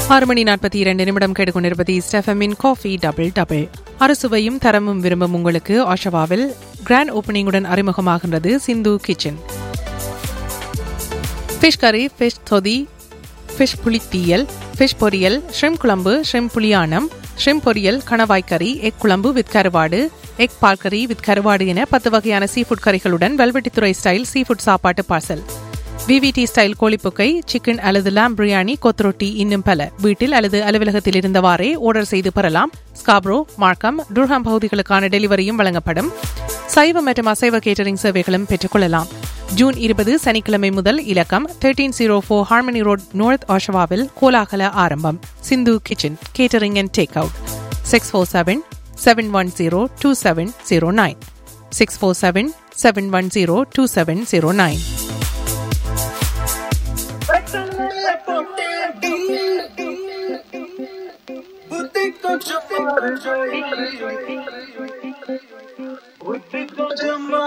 ஆறு மணி நாற்பத்தி இரண்டு நிமிடம் கேட்டுக்கொண்டிருப்பது ஸ்டெஃபமின் காஃபி டபுள் டபுள் அறுசுவையும் தரமும் விரும்பும் உங்களுக்கு ஆஷவாவில் கிராண்ட் ஓப்பனிங்குடன் அறிமுகமாகின்றது சிந்து கிச்சன் ஃபிஷ் கறி ஃபிஷ் தொதி ஃபிஷ் புளித்தீயல் ஃபிஷ் பொரியல் ஷ்ரிம் குழம்பு ஷ்ரிம் புளியானம் ஷ்ரிம் பொரியல் கணவாய் கறி எக் குழம்பு வித் கருவாடு எக் பால் கறி வித் கருவாடு என பத்து வகையான சீ ஃபுட் கறிகளுடன் வெல்வெட்டித்துறை ஸ்டைல் சீ ஃபுட் சாப்பாட்டு பார்சல் விவிடி ஸ்டைல் கோழிப்புக்கை சிக்கன் அல்லது லாம் பிரியாணி கொத்ரொட்டி இன்னும் பல வீட்டில் அல்லது அலுவலகத்தில் இருந்தவாறே ஆர்டர் செய்து பெறலாம் ஸ்காப்ரோ மார்க்கம் டுர்ஹாம் பகுதிகளுக்கான டெலிவரியும் வழங்கப்படும் சைவ மற்றும் அசைவ கேட்டரிங் சேவைகளும் பெற்றுக்கொள்ளலாம் ஜூன் இருபது சனிக்கிழமை முதல் இலக்கம் thirteen zero four harmony road north ஆஷவாவில் கோலாகல ஆரம்பம் Sindhu kitchen catering and take out six four seven seven one zero two seven zero nine six four seven seven one zero two seven zero nine Boutique, donc je